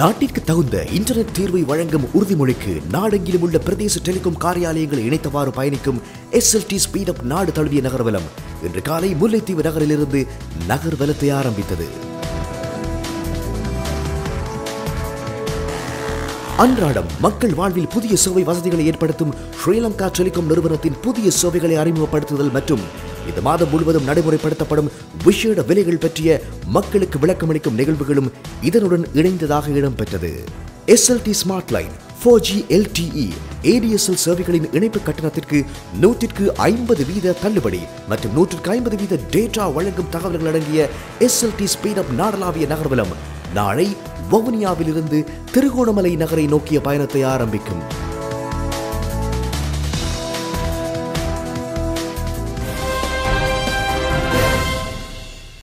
நாட்டிற்கு தகுந்த இன்டர்நெட் தீர்வை வழங்கும் உறுதிமொழிக்கு நாடெங்கிலும் உள்ள பிரதேச டெலிகாம் காரியாலயங்களை இணைத்தவாறு பயணிக்கும் எஸ்எல்டி ஸ்பீட் அப் நாடு தழுவிய நகர்வலம் இன்று காலை முல்லைத்தீவு நகரிலிருந்து நகர்வலத்தை ஆரம்பித்தது அன்றாடம் மக்கள் வாழ்வில் புதிய சேவை வசதிகளை ஏற்படுத்தும் ஸ்ரீலங்கா டெலிகாம் நிறுவனத்தின் புதிய சேவைகளை அறிமுகப்படுத்துதல் மற்றும் இந்த மாதம் முழுவதும் நடைமுறைப்படுத்தப்படும் விசேட விலைகள் பற்றிய மக்களுக்கு விளக்கமளிக்கும் நிகழ்வுகளும் இதனுடன் இணைந்ததாக இடம்பெற்றது SLT smart line four G LTE ADSL சேவைகளின் இணைப்பு கட்டணத்திற்கு நூற்றிற்கு ஐம்பது வீத தள்ளுபடி மற்றும் நூற்றுக்கு ஐம்பது வீத டேட்டா வழங்கும் தகவல்கள் அடங்கிய எஸ்எல்டி ஸ்பீட் அப் நாடளாவிய நகர்வலம் நாளை வவுனியாவிலிருந்து திருகோணமலை நகரை நோக்கிய பயணத்தை ஆரம்பிக்கும்